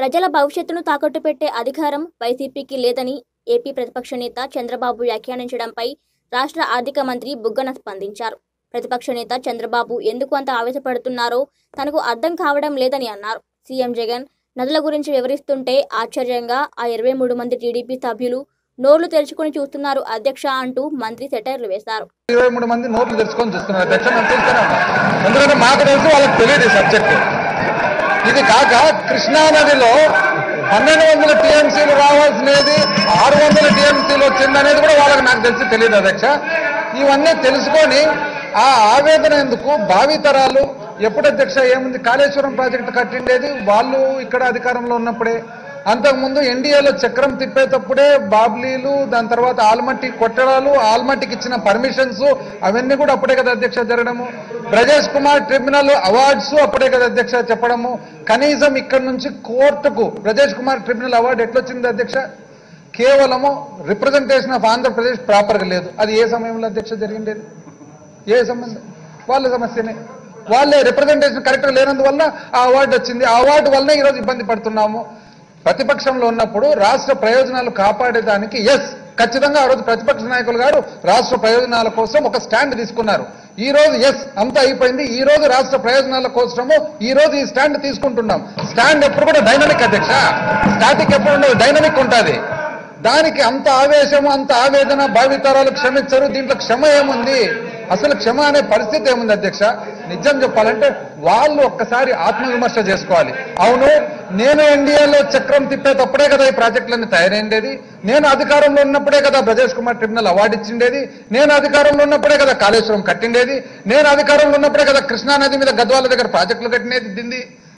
ప్రజల భవిష్యత్తును తాకట్టు పెట్టే అధికారం వైసీపీకి లేదని ఏపీ ప్రతిపక్ష నేత చంద్రబాబు వ్యాఖ్యానించడంపై రాష్ట్ర ఆర్థిక మంత్రి బుగ్గన స్పందించారు ప్రతిపక్ష నేత చంద్రబాబు ఎందుకు అంత ఆవేశపడుతున్నారో తనకు అర్థం కావడం లేదని అన్నారు సీఎం జగన్ నదుల గురించి వివరిస్తుంటే ఆశ్చర్యంగా ఆ ఇరవై మూడు మంది టీడీపీ సభ్యులు నోర్లు తెరుచుకొని చూస్తున్నారు అధ్యక్ష అంటూ మంత్రి సెటైర్లు వేశారు ఇరవై మూడు మంది నోట్లు తెరుచుకొని చూస్తున్నారు అధ్యక్ష మేము చూస్తూనే ఉన్నాం ఎందుకంటే మాకు తెలుసు వాళ్ళకి తెలియదు ఈ సబ్జెక్ట్ ఇది కాక కృష్ణా నదిలో పన్నెండు వందల టీఎంసీలు రావాల్సినది ఆరు వందల టీఎంసీలు వచ్చిందనేది కూడా వాళ్ళకి నాకు తెలిసి తెలియదు అధ్యక్ష ఇవన్నీ తెలుసుకొని ఆ ఆవేదన ఎందుకు భావితరాలు ఎప్పుడు అధ్యక్ష ఏముంది కాళేశ్వరం ప్రాజెక్టు కట్టిండేది వాళ్ళు ఇక్కడ అధికారంలో ఉన్నప్పుడే అంతకుముందు ఎన్డీఏలో చక్రం తిప్పేటప్పుడే బాబ్లీలు దాని తర్వాత ఆల్మట్టి కొట్టడాలు ఆల్మట్టికి ఇచ్చిన పర్మిషన్స్ అవన్నీ కూడా అప్పుడే కదా అధ్యక్ష జరగడము బ్రజేష్ కుమార్ ట్రిబ్యునల్ అవార్డ్స్ అప్పుడే కదా అధ్యక్ష చెప్పడము కనీసం ఇక్కడ నుంచి కోర్టుకు బ్రజేష్ కుమార్ ట్రిబ్యునల్ అవార్డు ఎట్లొచ్చింది అధ్యక్ష కేవలము రిప్రజెంటేషన్ ఆఫ్ ఆంధ్రప్రదేశ్ ప్రాపర్గా లేదు అది ఏ సమయంలో అధ్యక్ష జరిగిండేది ఏ సంబంధం వాళ్ళ సమస్యనే వాళ్ళే రిప్రజెంటేషన్ కరెక్ట్గా లేనందువల్ల ఆ అవార్డు వచ్చింది ఆ అవార్డు వల్లనే ఈరోజు ఇబ్బంది పడుతున్నాము ప్రతిపక్షంలో ఉన్నప్పుడు రాష్ట్ర ప్రయోజనాలు కాపాడేదానికి ఎస్ ఖచ్చితంగా ఆ రోజు ప్రతిపక్ష నాయకులు గారు రాష్ట్ర ప్రయోజనాల కోసం ఒక స్టాండ్ తీసుకున్నారు ఈ రోజు ఎస్ అంతా అయిపోయింది ఈ రోజు రాష్ట్ర ప్రయోజనాల కోసము ఈ రోజు ఈ స్టాండ్ తీసుకుంటున్నాం స్టాండ్ ఎప్పుడు కూడా డైనమిక్ అధ్యక్ష స్టాటిక్ ఎప్పుడు ఉండదు డైనమిక్ ఉంటుంది దానికి అంత ఆవేశము అంత ఆవేదన భావితరాలు క్షమించరు దీంట్లో క్షమ ఏముంది అసలు క్షమ అనే పరిస్థితి ఏముంది అధ్యక్ష నిజం చెప్పాలంటే వాళ్ళు ఒక్కసారి ఆత్మవిమర్శ చేసుకోవాలి అవును నేను ఎన్డీఏలో చక్రం తిప్పేటప్పుడే కదా ఈ ప్రాజెక్టులన్నీ తయారైండేది నేను అధికారంలో ఉన్నప్పుడే కదా బ్రజేష్ కుమార్ ట్రిబ్యునల్ అవార్డు ఇచ్చిండేది నేను అధికారంలో ఉన్నప్పుడే కదా కాళేశ్వరం కట్టిండేది నేను అధికారంలో ఉన్నప్పుడే కదా కృష్ణా నది మీద గద్వాల దగ్గర ప్రాజెక్టులు కట్టినది దింది